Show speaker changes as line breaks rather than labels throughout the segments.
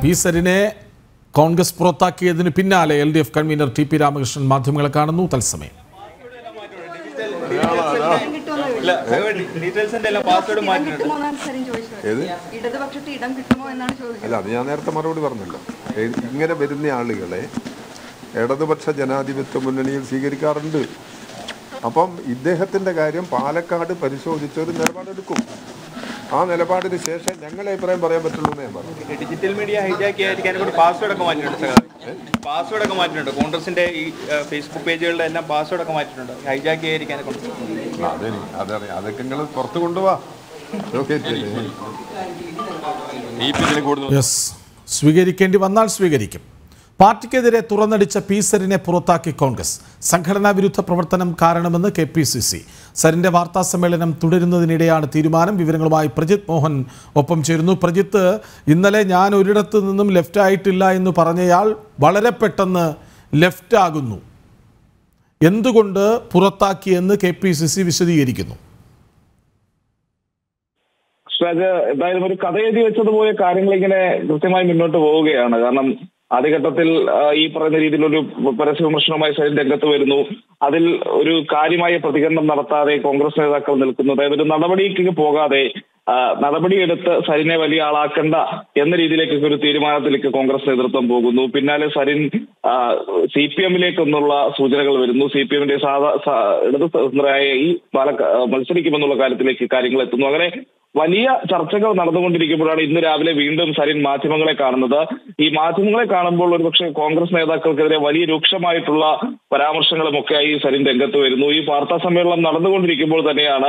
P സരിനെ Congress പുറത്താക്കിയതിന് പിന്നാലെ L D F convener T P Ramakrishnan മാധ്യമങ്ങളെ കാണുന്നു തത്സമയം
ഇല്ല, ഡീറ്റെയിൽസിന്റെ എല്ലാം പാസ്വേഡ്
ഇടം
മാറ്റിയിട്ടുണ്ട്
കിട്ടുമോ എന്നാണ് സരിൻ ചോദിച്ചത്
ഏത്
ഇടതുപക്ഷത്ത് ഇടം കിട്ടുമോ എന്നാണ് ചോദിച്ചത്
അല്ല അത് ഞാൻ നേരത്തെ മറുപടി പറഞ്ഞല്ലോ ഏ- ഇങ്ങനെ വരുന്ന ആളുകളെ ഇടതുപക്ഷ ജനാധിപത്യ മുന്നണിയിൽ സ്വീകരിക്കാറുണ്ട് അപ്പം ഇദ്ദേഹത്തിന്റെ കാര്യം പാലക്കാട് പരിശോധിച്ച് ഒരു നിലപാടെടുക്കും ആ നിലപാടിന് ശേഷം ഞങ്ങളെ അഭിപ്രായം പറയാൻ പറ്റുള്ളൂ എന്ന് ഞാൻ പറഞ്ഞു
ഡിജിറ്റൽ മീഡിയ ഹൈജാക്ക് ചെയ്യാതിരിക്കാൻ കൂടി പാസ്വേഡ് ഒക്കെ മാറ്റിയിട്ടുണ്ട് സർ പാസ്വേഡ് ഒക്കെ മാറ്റിയിട്ടുണ്ട് കോൺഗ്രസിന്റെ ഈ ഫേസ്ബുക്ക് പേജുകളുടെ എല്ലാം പാസ്വേഡ് ഒക്കെ മാറ്റിയിട്ടുണ്ട് ഹൈജാക്ക് ചെയ്യാതിരിക്കാൻ കൊണ്ട്
അതെനി അതറിയാം അതൊക്കെ നിങ്ങൾ പുറത്ത് കൊണ്ടുപോവാ ഓക്കെ
യെസ് സ്വീകരിക്കേണ്ടി വന്നാൽ സ്വീകരിക്കും പാർട്ടിക്കെതിരെ തുറന്നടിച്ച പി സരിനെ പുറത്താക്കി കോൺഗ്രസ് സംഘടനാ വിരുദ്ധ പ്രവർത്തനം കാരണമെന്ന് കെ പി സി സി സരിന്റെ വാർത്താ സമ്മേളനം തുടരുന്നതിനിടെയാണ് തീരുമാനം വിവരങ്ങളുമായി പ്രജിത് മോഹൻ ഒപ്പം ചേരുന്നു പ്രജിത്ത് ഇന്നലെ ഞാൻ ഒരിടത്ത് നിന്നും ലെഫ്റ്റ് ആയിട്ടില്ല എന്ന് പറഞ്ഞയാൾ വളരെ പെട്ടെന്ന് ലെഫ്റ്റ് ആകുന്നു എന്തുകൊണ്ട് പുറത്താക്കിയെന്ന് കെ പി സി സി വിശദീകരിക്കുന്നു
ഷാജ് എന്തായാലും ഒരു കഥയെഴുതി വെച്ചതുപോലെ കാര്യങ്ങൾ ഇങ്ങനെ കൃത്യമായി മുന്നോട്ട് പോവുകയാണ് കാരണം ആദ്യഘട്ടത്തിൽ ആ, ഈ പറയുന്ന രീതിയിലൊരു പരസ്യ വിമർശനവുമായി സൈൻ രംഗത്ത് വരുന്നു അതിൽ ഒരു കാര്യമായ പ്രതികരണം നടത്താതെ കോൺഗ്രസ് നേതാക്കൾ നിൽക്കുന്നു അതായത് ഒരു നടപടിക്ക് പോകാതെ ആ, നടപടിയെടുത്ത് സരിനെ വലിയ ആളാക്കണ്ട എന്ന രീതിയിലേക്കൊക്കെ ഒരു തീരുമാനത്തിലേക്ക് കോൺഗ്രസ് നേതൃത്വം പോകുന്നു പിന്നാലെ സരിൻ സി പി എമ്മിലേക്കൊന്നുള്ള സൂചനകൾ വരുന്നു സി പി എമ്മിന്റെ സാധാ സാ- ഇടത് സ്വതന്ത്രരായ ഈ പാലക്ക മത്സരിക്കുമെന്നുള്ള കാര്യത്തിലേക്ക് കാര്യങ്ങൾ എത്തുന്നു അങ്ങനെ വലിയ ചർച്ചകൾ നടന്നുകൊണ്ടിരിക്കുമ്പോഴാണ് ഇന്ന് രാവിലെ വീണ്ടും സരിൻ മാധ്യമങ്ങളെ കാണുന്നത് ഈ മാധ്യമങ്ങളെ കാണുമ്പോൾ ഒരുപക്ഷെ കോൺഗ്രസ് നേതാക്കൾക്കെതിരെ വലിയ രൂക്ഷമായിട്ടുള്ള പരാമർശങ്ങളുമൊക്കെയായി സരിൻ രംഗത്ത് വരുന്നു ഈ വാർത്താ സമ്മേളനം നടന്നുകൊണ്ടിരിക്കുമ്പോൾ തന്നെയാണ്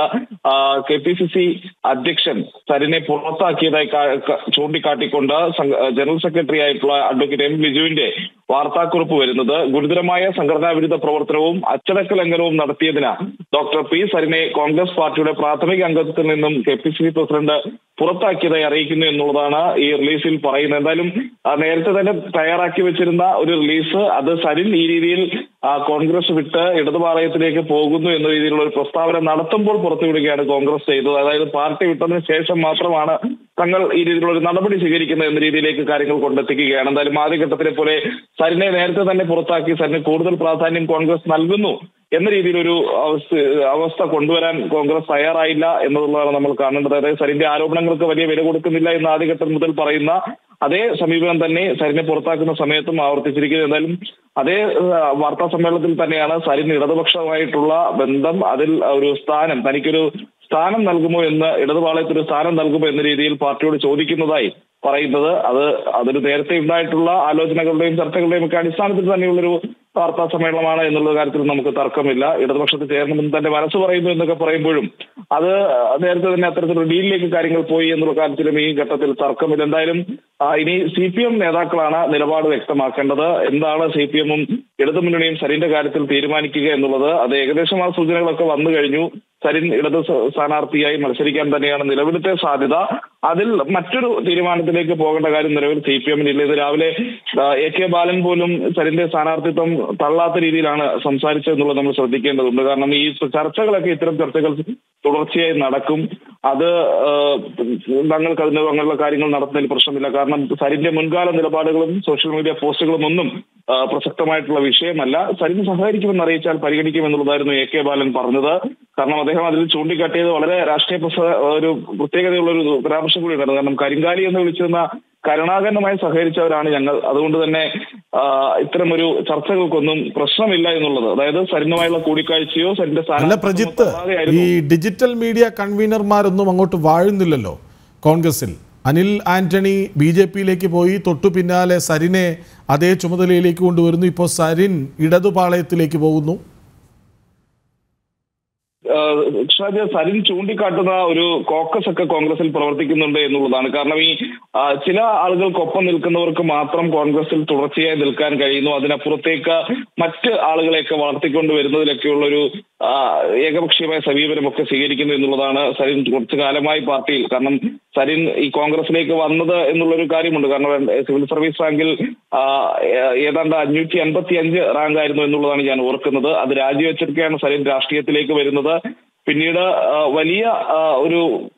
കെ പി സി സി അധ്യക്ഷൻ സരിനെ പുറത്താക്കിയതായി കാ- ക- ചൂണ്ടിക്കാട്ടിക്കൊണ്ട് സംഘ- ജനറൽ സെക്രട്ടറി ആയിട്ടുള്ള അഡ്വക്കേറ്റ് എം ലിജുവിന്റെ വാർത്താക്കുറിപ്പ് വരുന്നത് ഗുരുതരമായ സംഘടനാ വിരുദ്ധ പ്രവർത്തനവും അച്ചടക്ക ലംഘനവും നടത്തിയതിന് ഡോക്ടർ പി സരിനെ കോൺഗ്രസ് പാർട്ടിയുടെ പ്രാഥമിക അംഗത്തിൽ നിന്നും K P C C president പുറത്താക്കിയതായി അറിയിക്കുന്നു എന്നുള്ളതാണ് ഈ റിലീസിൽ പറയുന്നത് എന്തായാലും ആ, നേരത്തെ തന്നെ തയ്യാറാക്കി വെച്ചിരുന്ന ഒരു റിലീസ് അത് സരിൻ ഈ രീതിയിൽ ആ, കോൺഗ്രസ് വിട്ട് ഇടതുപാളയത്തിലേക്ക് പോകുന്നു എന്ന രീതിയിലുള്ള ഒരു പ്രസ്താവന നടത്തുമ്പോൾ പുറത്തുവിടുകയാണ് കോൺഗ്രസ് ചെയ്തത് അതായത് പാർട്ടി വിട്ടതിന് ശേഷം മാത്രമാണ് തങ്ങൾ ഈ രീതിയിലുള്ള ഒരു നടപടി സ്വീകരിക്കുന്നത് എന്ന രീതിയിലേക്ക് കാര്യങ്ങൾ കൊണ്ടെത്തിക്കുകയാണ് എന്തായാലും ആദ്യഘട്ടത്തിലെ പോലെ സരിനെ നേരത്തെ തന്നെ പുറത്താക്കി സരിന് കൂടുതൽ പ്രാധാന്യം കോൺഗ്രസ് നൽകുന്നു എന്ന രീതിയിലൊരു അവസ്ഥ അവസ്ഥ കൊണ്ടുവരാൻ കോൺഗ്രസ് തയ്യാറായില്ല എന്നുള്ളതാണ് നമ്മൾ കാണേണ്ടത് അതായത് സരിന്റെ ആരോപണങ്ങൾക്ക് വലിയ വില കൊടുക്കുന്നില്ല എന്ന് ആദ്യഘട്ടം മുതൽ പറയുന്ന അതേ സമീപനം തന്നെ സരിനെ പുറത്താക്കുന്ന സമയത്തും ആവർത്തിച്ചിരിക്കുന്നത് എന്തായാലും അതേ ആ, വാർത്താ സമ്മേളനത്തിൽ തന്നെയാണ് സരിന് ഇടതുപക്ഷമായിട്ടുള്ള ബന്ധം അതിൽ ഒരു സ്ഥാനം തനിക്കൊരു സ്ഥാനം നൽകുമോ എന്ന് ഇടതുപാളയത്തിന് സ്ഥാനം നൽകുമോ എന്ന രീതിയിൽ പാർട്ടിയോട് ചോദിക്കുന്നതായി പറയുന്നത് അത് അതൊരു നേരത്തെ ഉണ്ടായിട്ടുള്ള ആലോചനകളുടെയും ചർച്ചകളുടെയും ഒക്കെ അടിസ്ഥാനത്തിൽ തന്നെയുള്ളൊരു വാർത്താ സമ്മേളനമാണ് എന്നുള്ള കാര്യത്തിൽ നമുക്ക് തർക്കമില്ല ഇടതുപക്ഷത്ത് ചേരണമെന്ന് തന്റെ മനസ്സ് പറയുന്നു എന്നൊക്കെ പറയുമ്പോഴും അത് നേരത്തെ തന്നെ അത്തരത്തിലുള്ള ഡീലിലേക്ക് കാര്യങ്ങൾ പോയി എന്നുള്ള കാര്യത്തിലും ഈ ഘട്ടത്തിൽ തർക്കമില്ല എന്തായാലും ആ, ഇനി സി പി എം നേതാക്കളാണ് നിലപാട് വ്യക്തമാക്കേണ്ടത് എന്താണ് സി പി എമ്മും ഇടതുമുന്നണിയും സരിന്റെ കാര്യത്തിൽ തീരുമാനിക്കുക എന്നുള്ളത് അത് ഏകദേശം ആ സൂചനകളൊക്കെ വന്നു കഴിഞ്ഞു സരിൻ ഇടത് സ- സ്ഥാനാർത്ഥിയായി മത്സരിക്കാൻ തന്നെയാണ് നിലവിലത്തെ സാധ്യത അതിൽ മറ്റൊരു തീരുമാനത്തിലേക്ക് പോകേണ്ട കാര്യം നിലവിൽ സി പി എമ്മിനില്ല ഇത് രാവിലെ ആ, എ കെ ബാലൻ പോലും സരിന്റെ സ്ഥാനാർത്ഥിത്വം തള്ളാത്ത രീതിയിലാണ് സംസാരിച്ചത് എന്നുള്ളത് നമ്മൾ ശ്രദ്ധിക്കേണ്ടതുണ്ട് കാരണം ഈ ചർച്ചകളൊക്കെ ഇത്തരം ചർച്ചകൾ തുടർച്ചയായി നടക്കും അത് ആ, തങ്ങൾക്ക് അതിന് അങ്ങനെയുള്ള കാര്യങ്ങൾ നടത്തുന്നതിൽ പ്രശ്നമില്ല കാരണം സരിന്റെ മുൻകാല നിലപാടുകളും സോഷ്യൽ മീഡിയ പോസ്റ്റുകളും ഒന്നും ആ, പ്രസക്തമായിട്ടുള്ള വിഷയമല്ല സരിന് സഹകരിക്കുമെന്ന് അറിയിച്ചാൽ പരിഗണിക്കുമെന്നുള്ളതായിരുന്നു എ കെ ബാലൻ പറഞ്ഞത് കാരണം അദ്ദേഹം അതിൽ ചൂണ്ടിക്കാട്ടിയത് വളരെ രാഷ്ട്രീയ പ്രസ ഒരു പ്രത്യേകതയുള്ള ഒരു പരാമർശം കൂടി ഉണ്ടായിരുന്നു കാരണം കരിങ്കാലി എന്ന് വിളിച്ചിരുന്ന കരുണാകരനുമായി സഹകരിച്ചവരാണ് ഞങ്ങൾ അതുകൊണ്ട് തന്നെ ആ, ഇത്തരമൊരു ചർച്ചകൾക്കൊന്നും പ്രശ്നമില്ല എന്നുള്ളത് അതായത് സരിനുമായുള്ള കൂടിക്കാഴ്ചയോ സരിന്റെ
അല്ല
സ്ഥാനാർത്ഥിത്വമോ
പ്രജിത്ത് ഈ
തള്ളാതെയായിരുന്നു
ഡിജിറ്റൽ മീഡിയ കൺവീനർമാരൊന്നും അങ്ങോട്ട് വാഴുന്നില്ലല്ലോ കോൺഗ്രസിൽ അനിൽ ആന്റണി ബി ജെ പിയിലേക്ക് പോയി തൊട്ടു പിന്നാലെ സരിനെ അതേ ചുമതലയിലേക്ക് കൊണ്ടുവരുന്നു ഇപ്പോൾ സരിൻ ഇടതുപാളയത്തിലേക്ക് പോകുന്നു
ആഹ് ഷാജ് സരിൻ ചൂണ്ടിക്കാട്ടുന്ന ഒരു കോക്കസ് ഒക്കെ കോൺഗ്രസിൽ പ്രവർത്തിക്കുന്നുണ്ട് എന്നുള്ളതാണ് കാരണം ഈ ആഹ് ചില ആളുകൾക്കൊപ്പം നിൽക്കുന്നവർക്ക് മാത്രം കോൺഗ്രസിൽ തുടർച്ചയായി നിൽക്കാൻ കഴിയുന്നു അതിനപ്പുറത്തേക്ക് മറ്റ് ആളുകളെയൊക്കെ വളർത്തിക്കൊണ്ട് വരുന്നതിലൊക്കെയുള്ള ഒരു ആഹ് ഏകപക്ഷീയമായ സമീപനമൊക്കെ സ്വീകരിക്കുന്നു എന്നുള്ളതാണ് സരിൻ കുറച്ചു കാലമായി പാർട്ടിയിൽ കാരണം സരിൻ ഈ കോൺഗ്രസിലേക്ക് വന്നത് എന്നുള്ളൊരു കാര്യമുണ്ട് കാരണം സിവിൽ സർവീസ് റാങ്കിൽ ആഹ് ഏ- ഏതാണ്ട് അഞ്ഞൂറ്റി അൻപത്തി അഞ്ച് റാങ്ക് ആയിരുന്നു എന്നുള്ളതാണ് ഞാൻ ഓർക്കുന്നത് അത് രാജിവെച്ചൊക്കെയാണ് സരിൻ രാഷ്ട്രീയത്തിലേക്ക് വരുന്നത് പിന്നീട് ആ, വലിയ ആ, ഒരു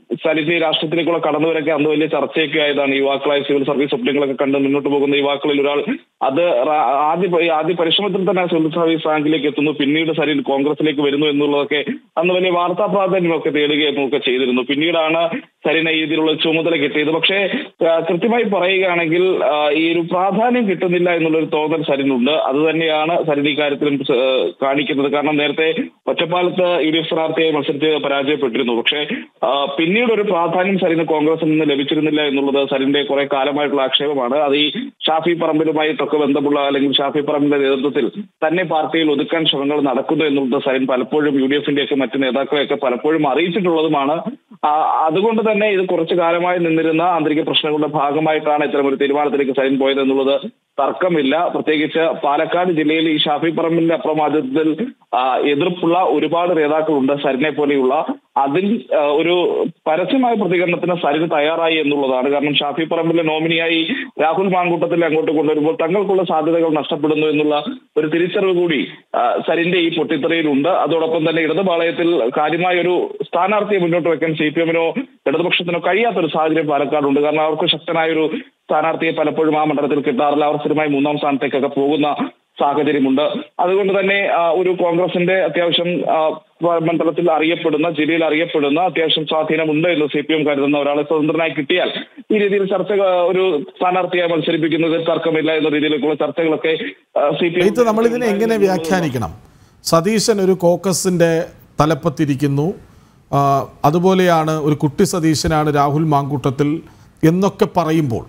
സരിത് രാഷ്ട്രീയത്തിലേക്കുള്ള കടന്നുവരൊക്കെ അന്ന് വലിയ ചർച്ചയൊക്കെ ആയതാണ് യുവാക്കളായ സിവിൽ സർവീസ് സ്വപ്നങ്ങളൊക്കെ കണ്ട് മുന്നോട്ട് പോകുന്ന യുവാക്കളിൽ ഒരാൾ അത് റ- ആദ്യ ആദ്യ പരിശ്രമത്തിൽ തന്നെ സിവിൽ സർവീസ് റാങ്കിലേക്ക് എത്തുന്നു പിന്നീട് സരിൻ കോൺഗ്രസിലേക്ക് വരുന്നു എന്നുള്ളതൊക്കെ അന്ന് വലിയ വാർത്താ പ്രാധാന്യമൊക്കെ തേടുകയും ഒക്കെ ചെയ്തിരുന്നു പിന്നീടാണ് സരിന ഈ രീതിയിലുള്ള ചുമതല കിട്ടിയത് പക്ഷേ ആ, കൃത്യമായി പറയുകയാണെങ്കിൽ ആ, ഈ ഒരു പ്രാധാന്യം കിട്ടുന്നില്ല എന്നുള്ളൊരു തോന്നൽ സരിനുണ്ട് അത് തന്നെയാണ് സരിൻ ഇക്കാര്യത്തിലും ആ, കാണിക്കുന്നത് കാരണം നേരത്തെ ഒറ്റപ്പാലത്ത് യു ഡി എഫ് സ്ഥാനാർത്ഥിയായി മത്സരിച്ച് പരാജയപ്പെട്ടിരുന്നു പക്ഷേ ആ, പിന്നീട് ഒരു പ്രാധാന്യം സരിന് കോൺഗ്രസിൽ നിന്ന് ലഭിച്ചിരുന്നില്ല എന്നുള്ളത് സരിന്റെ കുറെ കാലമായിട്ടുള്ള ആക്ഷേപമാണ് അത് ഈ ഷാഫി പറമ്പിലുമായിട്ടൊക്കെ ബന്ധമുള്ള അല്ലെങ്കിൽ ഷാഫി പറമ്പിന്റെ നേതൃത്വത്തിൽ തന്നെ പാർട്ടിയിൽ ഒതുക്കാൻ ശ്രമങ്ങൾ നടക്കുന്നു എന്നുള്ളത് സരിൻ പലപ്പോഴും യു ഡി എഫിന്റെ ഒക്കെ മറ്റ് നേതാക്കളെയൊക്കെ പലപ്പോഴും അറിയിച്ചിട്ടുള്ളതുമാണ് ആ, അതുകൊണ്ട് തന്നെ ഇത് കുറച്ചു കാലമായി നിന്നിരുന്ന ആന്തരിക പ്രശ്നങ്ങളുടെ ഭാഗമായിട്ടാണ് ഇത്തരം ഒരു തീരുമാനത്തിലേക്ക് സൈൻ പോയത് എന്നുള്ളത് തർക്കമില്ല പ്രത്യേകിച്ച് പാലക്കാട് ജില്ലയിൽ ഈ ഷാഫി പറമ്പിന്റെ അപ്രമാദിത്വത്തിൽ ആ, എതിർപ്പുള്ള ഒരുപാട് നേതാക്കളുണ്ട് സരിനെ പോലെയുള്ള അതിൽ ആ, ഒരു പരസ്യമായ പ്രതികരണത്തിന് സരിന് തയ്യാറായി എന്നുള്ളതാണ് കാരണം ഷാഫി പറമ്പിലെ നോമിനിയായി രാഹുൽ മാങ്കൂട്ടത്തിൽ അങ്ങോട്ട് കൊണ്ടുവരുമ്പോൾ തങ്ങൾക്കുള്ള സാധ്യതകൾ നഷ്ടപ്പെടുന്നു എന്നുള്ള ഒരു തിരിച്ചറിവ് കൂടി ആ, സരിന്റെ ഈ പൊട്ടിത്തെറിയിലുണ്ട് അതോടൊപ്പം തന്നെ ഇടതുപാളയത്തിൽ കാര്യമായ ഒരു സ്ഥാനാർത്ഥിയെ മുന്നോട്ട് വെക്കാൻ സി പി എമ്മിനോ ഇടതുപക്ഷത്തിനോ കഴിയാത്തൊരു സാഹചര്യം പാലക്കാടുണ്ട് കാരണം അവർക്ക് ശക്തനായ ഒരു സ്ഥാനാർത്ഥിയെ പലപ്പോഴും ആ മണ്ഡലത്തിൽ കിട്ടാറില്ല അവർ സ്ഥിരമായി മൂന്നാം സ്ഥാനത്തേക്കൊക്കെ പോകുന്ന സാഹചര്യമുണ്ട് അതുകൊണ്ട് തന്നെ ആ, ഒരു കോൺഗ്രസിന്റെ അത്യാവശ്യം ആ, മണ്ഡലത്തിൽ അറിയപ്പെടുന്ന ജില്ലയിൽ അറിയപ്പെടുന്ന അത്യാവശ്യം സ്വാധീനമുണ്ട് എന്ന് സി പി എം കരുതുന്ന ഒരാളെ സ്വതന്ത്രനായി കിട്ടിയാൽ ഈ രീതിയിൽ ചർച്ച ഒരു സ്ഥാനാർത്ഥിയായി മത്സരിപ്പിക്കുന്നതിൽ തർക്കമില്ല എന്ന രീതിയിലേക്കുള്ള ചർച്ചകളൊക്കെ സി പി
ഇത് നമ്മൾ ഇതിനെ എങ്ങനെ വ്യാഖ്യാനിക്കണം സതീശൻ ഒരു കോക്കസിന്റെ തലപ്പത്തിരിക്കുന്നു ആ, അതുപോലെയാണ് ഒരു കുട്ടി സതീശനാണ് രാഹുൽ മാങ്കൂട്ടത്തിൽ എന്നൊക്കെ പറയുമ്പോൾ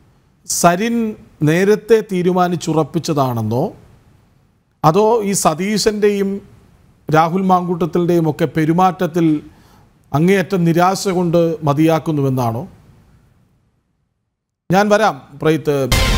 സരിൻ നേരത്തെ തീരുമാനിച്ചുറപ്പിച്ചതാണെന്നോ അതോ ഈ സതീശൻ്റെയും രാഹുൽ മാങ്കൂട്ടത്തിൻ്റെയും ഒക്കെ പെരുമാറ്റത്തിൽ അങ്ങേയറ്റം നിരാശ കൊണ്ട് മതിയാക്കുന്നുവെന്നാണോ ഞാൻ വരാം പ്രൈത്ത്